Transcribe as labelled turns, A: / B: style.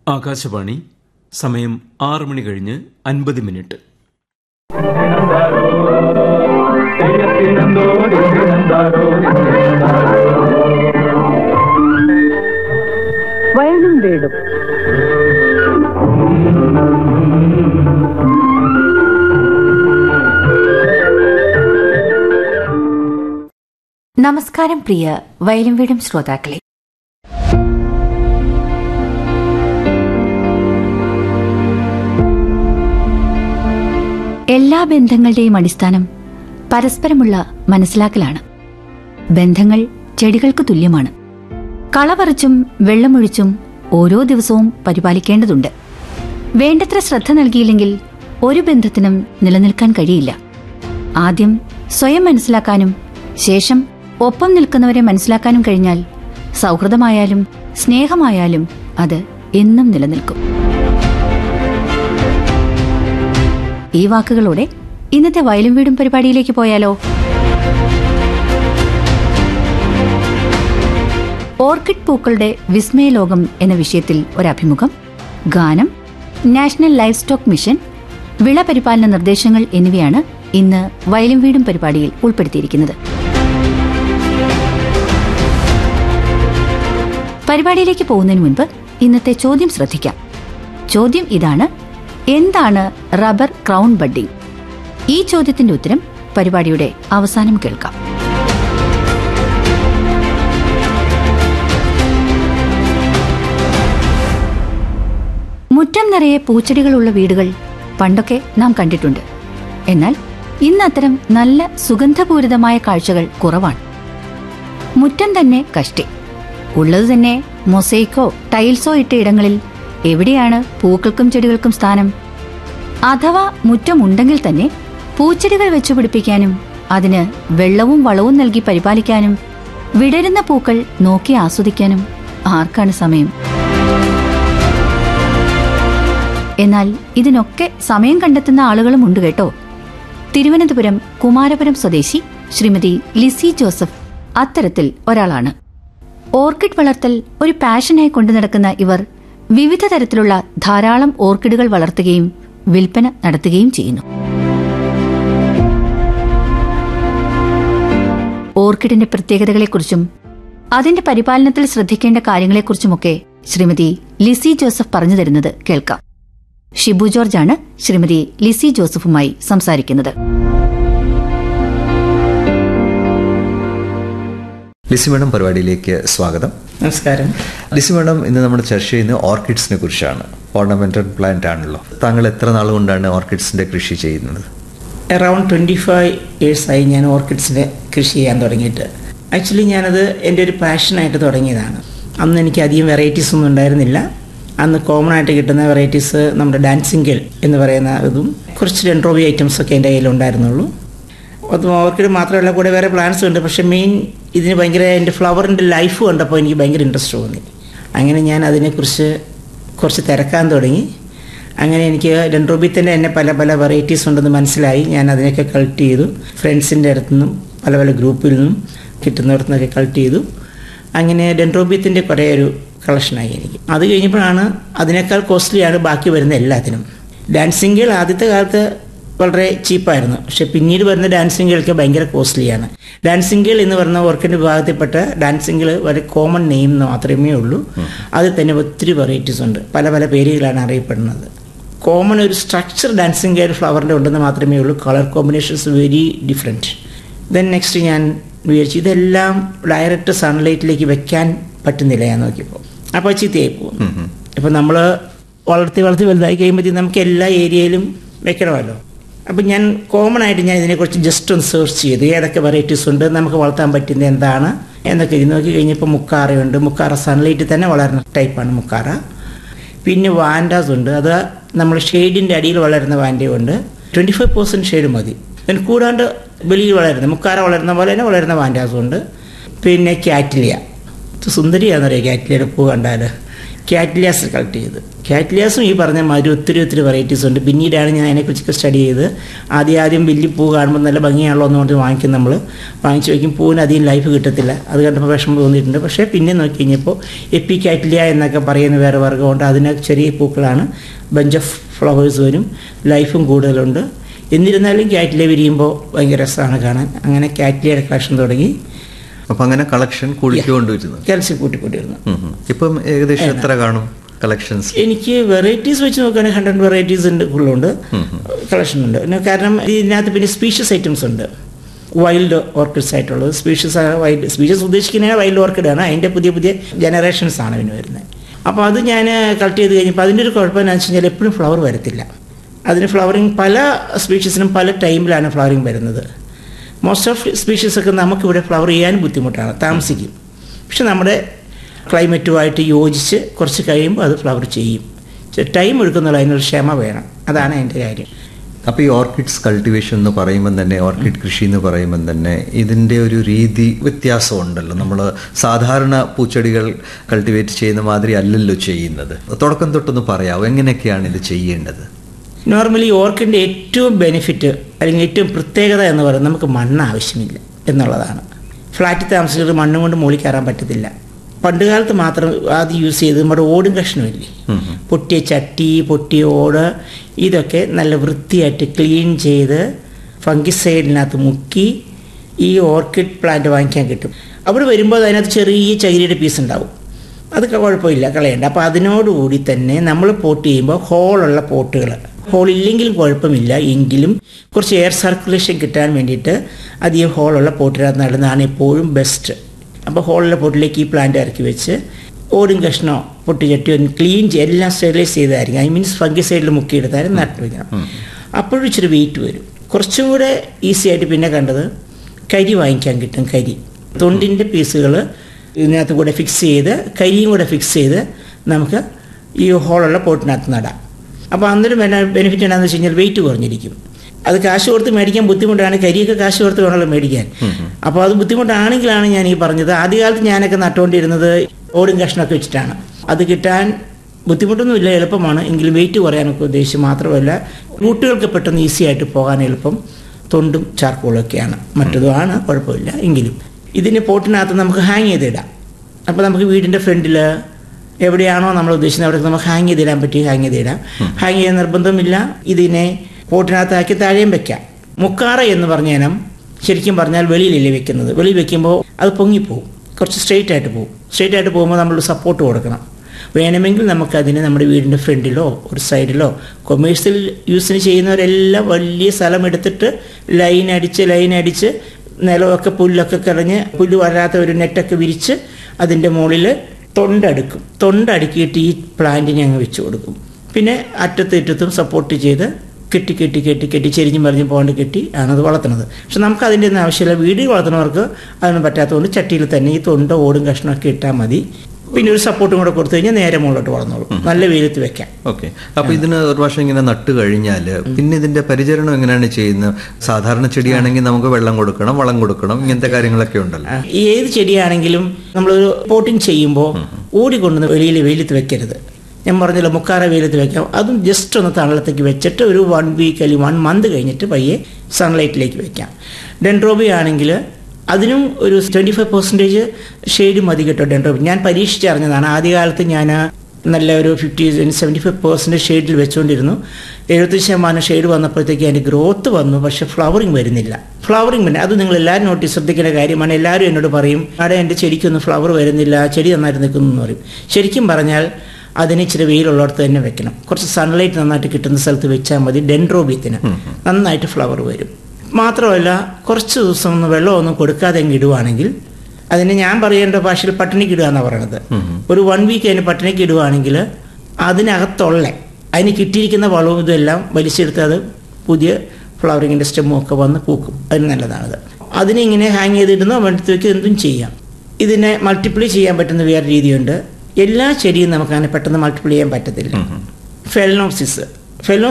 A: ആകാശവാണി സമയം ആറ് മണി കഴിഞ്ഞ് അൻപത് മിനിറ്റ്
B: വയലും വീടും
C: നമസ്കാരം പ്രിയ വയലും വീടും ശ്രോതാക്കളെ എല്ലാ ബന്ധങ്ങളുടെയും അടിസ്ഥാനം പരസ്പരമുള്ള മനസ്സിലാക്കലാണ് ബന്ധങ്ങൾ ചെടികൾക്ക് തുല്യമാണ് കളപറിച്ചും വെള്ളമൊഴിച്ചും ഓരോ ദിവസവും പരിപാലിക്കേണ്ടതുണ്ട് വേണ്ടത്ര ശ്രദ്ധ നൽകിയില്ലെങ്കിൽ ഒരു ബന്ധത്തിനും നിലനിൽക്കാൻ കഴിയില്ല ആദ്യം സ്വയം മനസ്സിലാക്കാനും ശേഷം ഒപ്പം നിൽക്കുന്നവരെ മനസ്സിലാക്കാനും കഴിഞ്ഞാൽ സൗഹൃദമായാലും സ്നേഹമായാലും അത് എന്നും നിലനിൽക്കും ഈ വാക്കുകളോടെ ഇന്നത്തെ വയലും വീടും പരിപാടിയിലേക്ക് പോയാലോ ഓർക്കിഡ് പൂക്കളുടെ വിസ്മയലോകം എന്ന വിഷയത്തിൽ ഒരഭിമുഖം ഗാനം നാഷണൽ ലൈഫ് സ്റ്റോക്ക് മിഷൻ വിള പരിപാലന നിർദ്ദേശങ്ങൾ എന്നിവയാണ് ഇന്ന് വയലും വീടും പരിപാടിയിൽ ഉൾപ്പെടുത്തിയിരിക്കുന്നത് പരിപാടിയിലേക്ക് പോകുന്നതിന് മുൻപ് ഇന്നത്തെ ചോദ്യം ശ്രദ്ധിക്കാം ചോദ്യം ഇതാണ് എന്താണ് റബ്ബർ ക്രൗൺ ബഡ്ഡിംഗ് ഈ ചോദ്യത്തിന്റെ ഉത്തരം പരിപാടിയുടെ അവസാനം കേൾക്കാം മുറ്റം നിറയെ പൂച്ചെടികളുള്ള വീടുകൾ പണ്ടൊക്കെ നാം കണ്ടിട്ടുണ്ട് എന്നാൽ ഇന്ന് അത്തരം നല്ല സുഗന്ധപൂരിതമായ കാഴ്ചകൾ കുറവാണ് മുറ്റം തന്നെ കഷ്ടി ഉള്ളത് തന്നെ മൊസൈക്കോ ടൈൽസോ ഇട്ട ഇടങ്ങളിൽ എവിടെയാണ് പൂക്കൾക്കും ചെടികൾക്കും സ്ഥാനം അഥവാ മുറ്റമുണ്ടെങ്കിൽ തന്നെ പൂച്ചെടികൾ വെച്ചുപിടിപ്പിക്കാനും അതിന് വെള്ളവും വളവും നൽകി പരിപാലിക്കാനും വിടരുന്ന പൂക്കൾ നോക്കി ആസ്വദിക്കാനും ആർക്കാണ് സമയം എന്നാൽ ഇതിനൊക്കെ സമയം കണ്ടെത്തുന്ന ആളുകളും ഉണ്ട് കേട്ടോ തിരുവനന്തപുരം കുമാരപുരം സ്വദേശി ശ്രീമതി ലിസി ജോസഫ് അത്തരത്തിൽ ഒരാളാണ് ഓർക്കിഡ് വളർത്തൽ ഒരു പാഷനായി കൊണ്ടു നടക്കുന്ന ഇവർ വിവിധ തരത്തിലുള്ള ധാരാളം ഓർക്കിഡുകൾ വളർത്തുകയും വിൽപ്പന നടത്തുകയും ചെയ്യുന്നു ഓർക്കിഡിന്റെ പ്രത്യേകതകളെക്കുറിച്ചും അതിന്റെ പരിപാലനത്തിൽ ശ്രദ്ധിക്കേണ്ട കാര്യങ്ങളെക്കുറിച്ചുമൊക്കെ ശ്രീമതി ലിസി ജോസഫ് പറഞ്ഞു തരുന്നത് കേൾക്കാം ഷിബു ജോർജാണ് ശ്രീമതി ലിസി ജോസഫുമായി സംസാരിക്കുന്നത്
D: ലിസി മേഡം പരിപാടിയിലേക്ക് സ്വാഗതം
E: നമസ്കാരം
D: ലിസി മേഡം ഇന്ന് നമ്മൾ ചർച്ച ചെയ്യുന്നത് ഓർക്കിഡ്സിനെ കുറിച്ചാണ് ഓർണമെന്റൽ പ്ലാന്റ് ആണല്ലോ താങ്കൾ എത്ര നാൾ കൊണ്ടാണ് ഓർക്കിഡ്സിന്റെ കൃഷി ചെയ്യുന്നത്
E: അറൗണ്ട് ട്വൻറ്റി ഫൈവ് ഇയേഴ്സായി ഞാൻ ഓർക്കിഡ്സിൻ്റെ കൃഷി ചെയ്യാൻ തുടങ്ങിയിട്ട് ആക്ച്വലി ഞാനത് എൻ്റെ ഒരു പാഷനായിട്ട് തുടങ്ങിയതാണ് അന്ന് എനിക്ക് അധികം വെറൈറ്റീസ് ഒന്നും ഉണ്ടായിരുന്നില്ല അന്ന് കോമൺ ആയിട്ട് കിട്ടുന്ന വെറൈറ്റീസ് നമ്മുടെ ഡാൻസിംഗിൾ എന്ന് പറയുന്ന ഇതും കുറച്ച് ഡെൻട്രോബി ഐറ്റംസ് ഒക്കെ എൻ്റെ കയ്യിൽ ഉണ്ടായിരുന്നുള്ളൂ അത് ഓർക്കിഡ് മാത്രമല്ല കൂടെ വേറെ പ്ലാന്റ്സ് ഉണ്ട് പക്ഷേ മെയിൻ ഇതിന് ഭയങ്കര എൻ്റെ ഫ്ലവറിൻ്റെ ലൈഫ് കണ്ടപ്പോൾ എനിക്ക് ഭയങ്കര ഇൻട്രസ്റ്റ് തോന്നി അങ്ങനെ ഞാൻ അതിനെക്കുറിച്ച് കുറച്ച് തിരക്കാൻ തുടങ്ങി അങ്ങനെ എനിക്ക് ഡെൻഡ്രോബി തന്നെ എന്നെ പല പല വെറൈറ്റീസ് ഉണ്ടെന്ന് മനസ്സിലായി ഞാൻ അതിനൊക്കെ കളക്ട് ചെയ്തു ഫ്രണ്ട്സിൻ്റെ അടുത്തുനിന്നും പല പല ഗ്രൂപ്പിൽ നിന്നും കിട്ടുന്നിടത്തു നിന്നൊക്കെ കളക്ട് ചെയ്തു അങ്ങനെ ഡെൻഡ്രോബിയത്തിൻ്റെ കുറേ ഒരു കളക്ഷനായി എനിക്ക് അത് കഴിഞ്ഞപ്പോഴാണ് അതിനേക്കാൾ കോസ്റ്റ്ലിയാണ് ബാക്കി വരുന്ന എല്ലാത്തിനും ഡാൻസിംഗിൾ ആദ്യത്തെ കാലത്ത് വളരെ ചീപ്പായിരുന്നു പക്ഷെ പിന്നീട് വരുന്ന ഡാൻസിംഗുകൾക്ക് ഭയങ്കര കോസ്റ്റ്ലിയാണ് ഡാൻസിംഗിൾ എന്ന് പറയുന്ന ഓർക്കിഡ് വിഭാഗത്തിൽപ്പെട്ട ഡാൻസിംഗിൾ വളരെ കോമൺ നെയിം എന്ന് മാത്രമേ ഉള്ളൂ അതിൽ തന്നെ ഒത്തിരി വെറൈറ്റീസ് ഉണ്ട് പല പല പേരുകളാണ് അറിയപ്പെടുന്നത് കോമൺ ഒരു സ്ട്രക്ചർ ഡാൻസിംഗ് ഒരു ഫ്ലവറിൻ്റെ ഉണ്ടെന്ന് മാത്രമേ ഉള്ളൂ colour combinations very different then next ഞാൻ വിചാരിച്ചു ഇതെല്ലാം ഡയറക്റ്റ് സൺലൈറ്റിലേക്ക് വെക്കാൻ പറ്റുന്നില്ല ഞാൻ നോക്കിയപ്പോൾ അപ്പോൾ ചീത്തയായി പോകും ഇപ്പം നമ്മൾ വളർത്തി വളർത്തി വലുതായി കഴിയുമ്പോഴത്തേക്കും നമുക്ക് എല്ലാ ഏരിയയിലും വെക്കണമല്ലോ അപ്പം ഞാൻ കോമൺ ആയിട്ട് ഞാൻ ഇതിനെക്കുറിച്ച് ജസ്റ്റ് ഒന്ന് സെർച്ച് ചെയ്തു ഏതൊക്കെ വെറൈറ്റീസ് ഉണ്ട് നമുക്ക് വളർത്താൻ പറ്റുന്നത് എന്താണ് എന്നൊക്കെ ഇത് നോക്കി കഴിഞ്ഞപ്പോൾ മുക്കാറയുണ്ട് മുക്കാറ സൺലൈറ്റിൽ തന്നെ വളരുന്ന ടൈപ്പാണ് മുക്കാറ പിന്നെ വാൻഡാസ് ഉണ്ട് അത് നമ്മൾ ഷെയ്ഡിൻ്റെ അടിയിൽ വളരുന്ന വാൻഡയുണ്ട് ട്വൻറ്റി ഫൈവ് പെർസെൻറ്റ് ഷെയ്ഡ് മതി അതിന് കൂടാണ്ട് വെളിയിൽ വളരുന്ന മുക്കാറ വളരുന്ന പോലെ തന്നെ വളരുന്ന വാൻഡാസും ഉണ്ട് പിന്നെ കാറ്റിലിയ സുന്ദരിയാണെന്നറിയാം കാറ്റിലിയുടെ പൂ കണ്ടാൽ കാറ്റിലിയാസ് കളക്ട് ചെയ്ത് കാറ്റ്ലിയാസും ഈ പറഞ്ഞ മാതിരി ഒത്തിരി ഒത്തിരി വെറൈറ്റീസ് ഉണ്ട് പിന്നീടാണ് ഞാൻ അതിനെക്കുറിച്ചൊക്കെ സ്റ്റഡി ചെയ്ത് ആദ്യം ആദ്യം വലിയ പൂ കാണുമ്പോൾ നല്ല ഭംഗിയാണല്ലോ എന്ന് പറഞ്ഞ് വാങ്ങിക്കും നമ്മൾ വാങ്ങിച്ച് വയ്ക്കും പൂവിന് അധികം ലൈഫ് കിട്ടത്തില്ല അത് കണ്ടപ്പോൾ വിഷമം തോന്നിയിട്ടുണ്ട് പക്ഷേ പിന്നെ നോക്കി കഴിഞ്ഞപ്പോൾ എപ്പി കാറ്റ്ലിയ എന്നൊക്കെ പറയുന്ന വേറെ വർഗ്ഗമുണ്ട് അതിന് ചെറിയ പൂക്കളാണ് ബഞ്ച് ഓഫ് ഫ്ലവേഴ്സ് വരും ലൈഫും കൂടുതലുണ്ട് എന്നിരുന്നാലും കാറ്റ്ലിയ വിരിയുമ്പോൾ ഭയങ്കര രസമാണ് കാണാൻ അങ്ങനെ കാറ്റ്ലിയയുടെ കളക്ഷൻ തുടങ്ങി
D: അപ്പൊ അങ്ങനെ കളക്ഷൻ കൂടിക്കൊണ്ടുവരുന്നു
E: കാൽസ്യം കൂട്ടിക്കൊണ്ടിരുന്നു
D: ഉം ഉം. ഇപ്പം ഏകദേശം എത്ര കാണും കളക്ഷൻസ്
E: എനിക്ക് വെറൈറ്റീസ് വെച്ച് നോക്കുകയാണെങ്കിൽ ഹൺഡ്രഡ് വെറൈറ്റീസ് ഉണ്ട് ഫുള്ളുണ്ട് കളക്ഷൻ ഉണ്ട് പിന്നെ കാരണം ഇതിനകത്ത് പിന്നെ സ്പീഷ്യസ് ഐറ്റംസ് ഉണ്ട് വൈൽഡ് ഓർക്കിഡ്സ് ആയിട്ടുള്ളത് സ്പീഷ്യസ് വൈൽഡ് സ്പീഷ്യസ് ഉദ്ദേശിക്കുന്ന വൈൽഡ് ഓർക്കിഡാണ് അതിൻ്റെ പുതിയ പുതിയ ജനറേഷൻസ് ആണ് ഇതിന് വരുന്നത് അപ്പോൾ അത് ഞാൻ കളക്ട് ചെയ്ത് കഴിഞ്ഞപ്പോൾ അതിൻ്റെ ഒരു കുഴപ്പം എന്താണെന്ന് വെച്ച് കഴിഞ്ഞാൽ എപ്പോഴും ഫ്ലവർ വരത്തില്ല അതിന് ഫ്ലവറിങ് പല സ്പീഷ്യസിനും പല ടൈമിലാണ് ഫ്ലവറിങ് വരുന്നത് മോസ്റ്റ് ഓഫ് സ്പീഷീസ് ഒക്കെ നമുക്കിവിടെ ഫ്ലവർ ചെയ്യാൻ ബുദ്ധിമുട്ടാണ് താമസിക്കും പക്ഷെ നമ്മുടെ ക്ലൈമറ്റുമായിട്ട് യോജിച്ച് കുറച്ച് കഴിയുമ്പോൾ അത് ഫ്ലവർ ചെയ്യും ടൈം എടുക്കുന്നുള്ള അതിനൊരു ക്ഷമ വേണം അതാണ് എൻ്റെ കാര്യം
D: അപ്പൊ ഈ ഓർക്കിഡ്സ് കൾട്ടിവേഷൻ എന്ന് പറയുമ്പോൾ തന്നെ ഓർക്കിഡ് കൃഷി എന്ന് പറയുമ്പോൾ തന്നെ ഇതിന്റെ ഒരു രീതി വ്യത്യാസം ഉണ്ടല്ലോ നമ്മൾ സാധാരണ പൂച്ചെടികൾ കൾട്ടിവേറ്റ് ചെയ്യുന്ന മാതിരി അല്ലല്ലോ ചെയ്യുന്നത് തുടക്കം തൊട്ടൊന്ന് പറയാമോ എങ്ങനെയൊക്കെയാണ് ഇത് ചെയ്യേണ്ടത്
E: നോർമലി ഓർക്കിഡിൻ്റെ ഏറ്റവും ബെനിഫിറ്റ് അല്ലെങ്കിൽ ഏറ്റവും പ്രത്യേകത എന്ന് പറയുന്നത് നമുക്ക് മണ്ണ് ആവശ്യമില്ല എന്നുള്ളതാണ് ഫ്ലാറ്റിൽ താമസിച്ചിട്ട് മണ്ണും കൊണ്ട് മുകളിൽ കയറാൻ പറ്റത്തില്ല പണ്ട് കാലത്ത് മാത്രം ആദ്യം യൂസ് ചെയ്ത് നമ്മുടെ ഓടും കഷ്ണമില്ലേ പൊട്ടിയ ചട്ടി പൊട്ടിയ ഓട് ഇതൊക്കെ നല്ല വൃത്തിയായിട്ട് ക്ലീൻ ചെയ്ത് ഫംഗിസൈഡിനകത്ത് മുക്കി ഈ ഓർക്കിഡ് പ്ലാന്റ് വാങ്ങിക്കാൻ കിട്ടും അവിടെ വരുമ്പോൾ അതിനകത്ത് ചെറിയ ചകിരിയുടെ പീസ് ഉണ്ടാവും അത് കുഴപ്പമില്ല കളയണ്ട അപ്പോൾ അതിനോടുകൂടി തന്നെ നമ്മൾ പോട്ട് ചെയ്യുമ്പോൾ ഹോളുള്ള പോട്ടുകൾ ഹോൾ ഇല്ലെങ്കിലും കുഴപ്പമില്ല എങ്കിലും കുറച്ച് എയർ സർക്കുലേഷൻ കിട്ടാൻ വേണ്ടിയിട്ട് അധികം ഹോളുള്ള പോട്ടിനകത്ത് നടുന്നതാണ് എപ്പോഴും ബെസ്റ്റ് അപ്പോൾ ഹോളുള്ള പോട്ടിലേക്ക് ഈ പ്ലാന്റ് ഇറക്കി വെച്ച് ഓടും കഷ്ണോ പൊട്ടി ചട്ടി ഒന്ന് ക്ലീൻ ചെയ്ത് എല്ലാം സ്റ്റെറിലൈസ് ചെയ്തായിരിക്കും ഐ മീൻസ് ഫംഗിസൈഡിൽ മുക്കിയെടുത്താലും നട്ട് വയ്ക്കണം അപ്പോഴും ഇച്ചിരി വെയിറ്റ് വരും കുറച്ചും കൂടെ ഈസി ആയിട്ട് പിന്നെ കണ്ടത് കരി വാങ്ങിക്കാൻ കിട്ടും കരി തൊണ്ടിൻ്റെ പീസുകൾ ഇതിനകത്ത് കൂടെ ഫിക്സ് ചെയ്ത് കരിയും കൂടെ ഫിക്സ് ചെയ്ത് നമുക്ക് ഈ ഹോളുള്ള പോട്ടിനകത്ത് നടാം അപ്പോൾ അന്നേരം ബെനിഫിറ്റ് എന്താണെന്ന് വെച്ച് കഴിഞ്ഞാൽ വെയിറ്റ് കുറഞ്ഞിരിക്കും അത് കാശ് കൊടുത്ത് മേടിക്കാൻ ബുദ്ധിമുട്ടാണ് കരിയൊക്കെ കാശ് കൊടുത്ത് വേണമല്ലോ മേടിക്കാൻ അപ്പോൾ അത് ബുദ്ധിമുട്ടാണെങ്കിലാണ് ഞാൻ ഈ പറഞ്ഞത് ആദ്യകാലത്ത് ഞാനൊക്കെ നട്ടുകൊണ്ടിരുന്നത് ഓടും കഷ്ണമൊക്കെ വെച്ചിട്ടാണ് അത് കിട്ടാൻ ബുദ്ധിമുട്ടൊന്നുമില്ല എളുപ്പമാണ് എങ്കിലും വെയിറ്റ് കുറയാനൊക്കെ ഉദ്ദേശിച്ച് മാത്രമല്ല റൂട്ടുകൾക്ക് പെട്ടെന്ന് ഈസി ആയിട്ട് പോകാൻ എളുപ്പം തൊണ്ടും ചാർക്കോളും ഒക്കെയാണ് മറ്റതുമാണ് കുഴപ്പമില്ല എങ്കിലും ഇതിന് പോട്ടിനകത്ത് നമുക്ക് ഹാങ് ചെയ്തിടാം അപ്പോൾ നമുക്ക് വീടിൻ്റെ ഫ്രണ്ടിൽ എവിടെയാണോ നമ്മൾ ഉദ്ദേശിക്കുന്നത് അവിടെ നമുക്ക് ഹാങ് ചെയ്തിടാൻ പറ്റി ഹാങ് ചെയ്തിടാം ഹാങ് ചെയ്യാൻ നിർബന്ധമില്ല ഇതിനെ പോട്ടിനകത്താക്കി താഴെയും വെക്കാം മുക്കാറ എന്ന് പറഞ്ഞ ഇനം ശരിക്കും പറഞ്ഞാൽ വെളിയിലല്ലേ വെക്കുന്നത് വെളിയിൽ വെക്കുമ്പോൾ അത് പൊങ്ങിപ്പോവും കുറച്ച് സ്ട്രെയിറ്റ് ആയിട്ട് പോകും സ്ട്രെയിറ്റ് ആയിട്ട് പോകുമ്പോൾ നമ്മൾ സപ്പോർട്ട് കൊടുക്കണം വേണമെങ്കിൽ നമുക്കതിന് നമ്മുടെ വീടിൻ്റെ ഫ്രണ്ടിലോ ഒരു സൈഡിലോ കൊമേഴ്സ്യൽ യൂസിന് ചെയ്യുന്നവരെല്ലാം വലിയ സ്ഥലം എടുത്തിട്ട് ലൈൻ അടിച്ച് ലൈൻ അടിച്ച് നിലമൊക്കെ പുല്ലൊക്കെ കളഞ്ഞ് പുല്ല് വരാത്ത ഒരു നെറ്റൊക്കെ വിരിച്ച് അതിൻ്റെ മുകളിൽ തൊണ്ടടുക്കും തൊണ്ടടുക്കിയിട്ട് ഈ പ്ലാന്റിനെ അങ്ങ് വെച്ച് കൊടുക്കും പിന്നെ അറ്റത്തും ഇറ്റത്തും സപ്പോർട്ട് ചെയ്ത് കെട്ടി കെട്ടി കെട്ടി കെട്ടി ചെരിഞ്ഞ് മറിഞ്ഞ് പോകാണ്ട് കെട്ടി ആണ് അത് വളർത്തുന്നത് പക്ഷെ നമുക്ക് അതിൻ്റെ ഒന്നും ആവശ്യമില്ല വീടിൽ വളർത്തുന്നവർക്ക് അതൊന്നും പറ്റാത്തതുകൊണ്ട് ചട്ടിയിൽ തന്നെ ഈ തൊണ്ട ഓടും കഷ്ണമൊക്കെ ഇട്ടാൽ മതി പിന്നെ ഒരു സപ്പോർട്ടും കൂടെ കൊടുത്തു കഴിഞ്ഞാൽ നേരെ മുകളിലോട്ട് വളർന്നോളും നല്ല വെയിലത്ത് വെക്കാം
D: ഓക്കെ അപ്പൊ ഇതിന് ഒരു വർഷം ഇങ്ങനെ നട്ട് കഴിഞ്ഞാൽ പിന്നെ ഇതിന്റെ പരിചരണം എങ്ങനെയാണ് ചെയ്യുന്നത് സാധാരണ ചെടിയാണെങ്കിൽ നമുക്ക് വെള്ളം കൊടുക്കണം വളം കൊടുക്കണം ഇങ്ങനത്തെ കാര്യങ്ങളൊക്കെ ഉണ്ടല്ലോ
E: ആ, ഏത് ചെടിയാണെങ്കിലും നമ്മളൊരു പോട്ടിങ് ചെയ്യുമ്പോൾ ഓടിക്കൊണ്ടുവന്ന് വെളിയിൽ വെയിലത്ത് വെക്കരുത് ഞാൻ പറഞ്ഞല്ലോ മുക്കാറ വെയിലത്ത് വെക്കാം അതും ജസ്റ്റ് ഒന്ന് തണലത്തേക്ക് വെച്ചിട്ട് ഒരു വൺ വീക്ക് അല്ലെങ്കിൽ വൺ മന്ത് കഴിഞ്ഞിട്ട് പയ്യെ സൺലൈറ്റിലേക്ക് വെക്കാം ഡെൻഡ്രോബി ആണെങ്കിൽ അതിനും ഒരു ട്വൻറ്റി ഫൈവ് പെർസെൻറ്റേജ് ഷെയ്ഡ് മതി കേട്ടോ ഡെൻഡ്രോബി ഞാൻ പരീക്ഷിച്ചറിഞ്ഞതാണ് ആദ്യകാലത്ത് ഞാൻ നല്ല ഒരു ഫിഫ്റ്റി സെവൻറ്റി ഫൈവ് പെർസെൻറ്റേജ് ഷെയ്ഡിൽ വെച്ചുകൊണ്ടിരുന്നു എഴുപത്തഞ്ച് ശതമാനം ഷെയ്ഡ് വന്നപ്പോഴത്തേക്ക് അതിൻ്റെ ഗ്രോത്ത് വന്നു പക്ഷേ ഫ്ലവറിങ് വരുന്നില്ല ഫ്ലവറിങ് പിന്നെ അത് നിങ്ങൾ എല്ലാവരും നോട്ടീസ് ശ്രദ്ധിക്കേണ്ട കാര്യമാണ് എല്ലാവരും എന്നോട് പറയും അവിടെ എൻ്റെ ചെടിക്കൊന്നും ഫ്ലവർ വരുന്നില്ല ചെടി നന്നായിട്ട് നിൽക്കുന്നു എന്ന് പറയും ശരിക്കും പറഞ്ഞാൽ അതിന് ഇച്ചിരി വെയിലുള്ളിടത്ത് തന്നെ വെക്കണം കുറച്ച് സൺലൈറ്റ് നന്നായിട്ട് കിട്ടുന്ന സ്ഥലത്ത് വെച്ചാൽ മതി ഡെൻഡ്രോബിയത്തിന് നന്നായിട്ട് ഫ്ലവർ വരും മാത്രമല്ല കുറച്ച് ദിവസം ഒന്ന് വെള്ളമൊന്നും കൊടുക്കാതെ അങ്ങ് ഇടുവാണെങ്കിൽ അതിന് ഞാൻ പറയേണ്ട ഭാഷയിൽ പട്ടിണിക്ക് ഇടുക എന്നാണ് പറയണത് ഒരു വൺ വീക്ക് അതിന് പട്ടിണിക്ക് ഇടുവാണെങ്കിൽ അതിനകത്തുള്ള അതിന് കിട്ടിയിരിക്കുന്ന വളവും ഇതെല്ലാം വലിച്ചെടുത്ത് അത് പുതിയ ഫ്ലവറിങ്ങിൻ്റെ സ്റ്റെമ്മും ഒക്കെ വന്ന് പൂക്കും അതിന് നല്ലതാണത് അതിനെ ഇങ്ങനെ ഹാങ് ചെയ്തിടുന്നോ എടുത്ത് വെക്കുക എന്തും ചെയ്യാം ഇതിനെ മൾട്ടിപ്ലൈ ചെയ്യാൻ പറ്റുന്ന വേറെ രീതിയുണ്ട് എല്ലാ ചെടിയും നമുക്ക് അങ്ങനെ പെട്ടെന്ന് മൾട്ടിപ്ലൈ ചെയ്യാൻ പറ്റത്തില്ല ഫെലനോപ്സിസ് ഫെലനോസിസ്